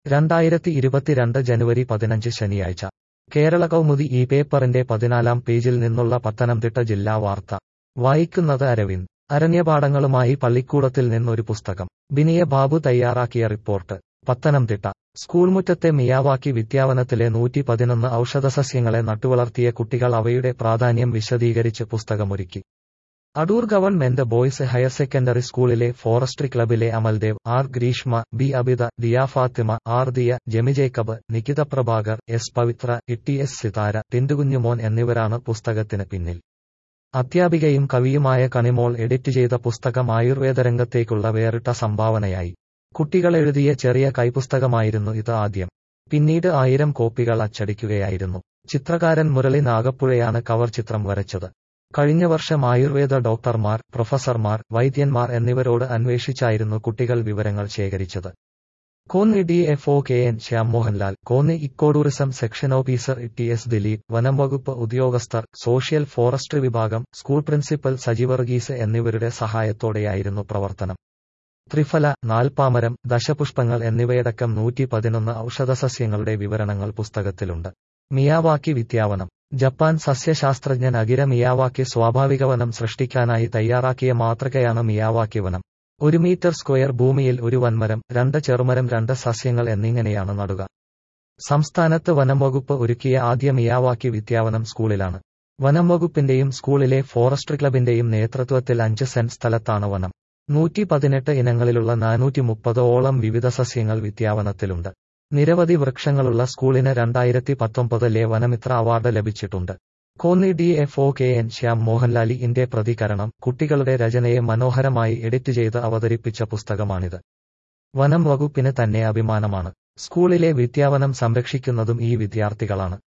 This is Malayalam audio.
രണ്ടായിരത്തി ഇരുപത്തിരണ്ട് ജനുവരി പതിനഞ്ച് ശനിയാഴ്ച കേരള കൗമുദി ഈ പേപ്പറിന്റെ പതിനാലാം പേജിൽ നിന്നുള്ള പത്തനംതിട്ട ജില്ലാ വാർത്ത വായിക്കുന്നത് അരവിന്ദ് അരണ്യപാഠങ്ങളുമായി പള്ളിക്കൂടത്തിൽ നിന്നൊരു പുസ്തകം ബിനിയ ബാബു തയ്യാറാക്കിയ റിപ്പോർട്ട് പത്തനംതിട്ട സ്കൂൾ മുറ്റത്തെ മിയാവാക്കി വിദ്യാവനത്തിലെ നൂറ്റി പതിനൊന്ന് ഔഷധസസ്യങ്ങളെ നട്ടുവളർത്തിയ കുട്ടികൾ അവയുടെ പ്രാധാന്യം വിശദീകരിച്ച് പുസ്തകമൊരുക്കി Adoor government boys higher secondary സ്കൂളിലെ ഫോറസ്ട്രി ക്ലബിലെ Amaldev R Greeshma B Abitha Diya Fathima R Diya Jemi Jacob Nikitha Prabhakar S Pavithra Itty S Sithara Tintukunjumon എന്നിവരാണ് പുസ്തകത്തിന് പിന്നിൽ അധ്യാപികയും കവിയുമായ കണിമോൾ എഡിറ്റ് ചെയ്ത പുസ്തകം ആയുർവേദ രംഗത്തേക്കുള്ള വേറിട്ട സംഭാവനയായി കുട്ടികൾ എഴുതിയ ചെറിയ കൈപുസ്തകമായിരുന്നു ഇത് ആദ്യം പിന്നീട് ആയിരം കോപ്പികൾ അച്ചടിക്കുകയായിരുന്നു ചിത്രകാരൻ മുരളി നാഗപ്പുഴയാണ് കവർ ചിത്രം വരച്ചത് കഴിഞ്ഞ വർഷം ആയുർവേദ ഡോക്ടർമാർ പ്രൊഫസർമാർ വൈദ്യന്മാർ എന്നിവരോട് അന്വേഷിച്ചായിരുന്നു കുട്ടികൾ വിവരങ്ങൾ ശേഖരിച്ചത് Konni D F O K N Shyam Mohanlal Konni eco tourism section officer T S Dileep വനം വകുപ്പ് ഉദ്യോഗസ്ഥർ സോഷ്യൽ ഫോറസ്ട്രി വിഭാഗം സ്കൂൾ പ്രിൻസിപ്പൽ സജീവർഗീസ് എന്നിവരുടെ സഹായത്തോടെയായിരുന്നു പ്രവർത്തനം ത്രിഫല നാൽപ്പാമരം ദശപുഷ്പങ്ങൾ എന്നിവയടക്കം നൂറ്റി പതിനൊന്ന് ഔഷധസസ്യങ്ങളുടെ വിവരണങ്ങൾ പുസ്തകത്തിലുണ്ട് മിയാവാക്കി വിദ്യാവനം ജപ്പാൻ സസ്യശാസ്ത്രജ്ഞൻ അകിര മിയാവാക്കി സ്വാഭാവിക വനം സൃഷ്ടിക്കാനായി തയ്യാറാക്കിയ മാതൃകയാണ് മിയാവാക്കി വനം ഒരു മീറ്റർ സ്ക്വയർ ഭൂമിയിൽ ഒരു വൻമരം രണ്ട് ചെറുമരം രണ്ട് സസ്യങ്ങൾ എന്നിങ്ങനെയാണ് നടുക സംസ്ഥാനത്ത് വനം വകുപ്പ് ഒരുക്കിയ ആദ്യ മിയാവാക്കി വിദ്യാവനം സ്കൂളിലാണ് വനം വകുപ്പിന്റെയും സ്കൂളിലെ ഫോറസ്ട്രി ക്ലബിന്റെയും നേതൃത്വത്തിൽ അഞ്ച് സെന്റ് സ്ഥലത്താണ് വനം നൂറ്റി പതിനെട്ട് ഇനങ്ങളിലുള്ള നാനൂറ്റി മുപ്പതോളം വിവിധ സസ്യങ്ങൾ വിദ്യാവനത്തിലുണ്ട് നിരവധി വൃക്ഷങ്ങളുള്ള സ്കൂളിന് രണ്ടായിരത്തി പത്തൊമ്പതിലെ വനമിത്ര അവാർഡ് ലഭിച്ചിട്ടുണ്ട് Konni D F O K N Shyam മോഹൻലാലിന്റെ പ്രതികരണം കുട്ടികളുടെ രചനയെ മനോഹരമായി എഡിറ്റ് ചെയ്ത് അവതരിപ്പിച്ച പുസ്തകമാണിത് വനം വകുപ്പിന് തന്നെ അഭിമാനമാണ് സ്കൂളിലെ വിദ്യാവനം സംരക്ഷിക്കുന്നതും ഈ വിദ്യാർത്ഥികളാണ്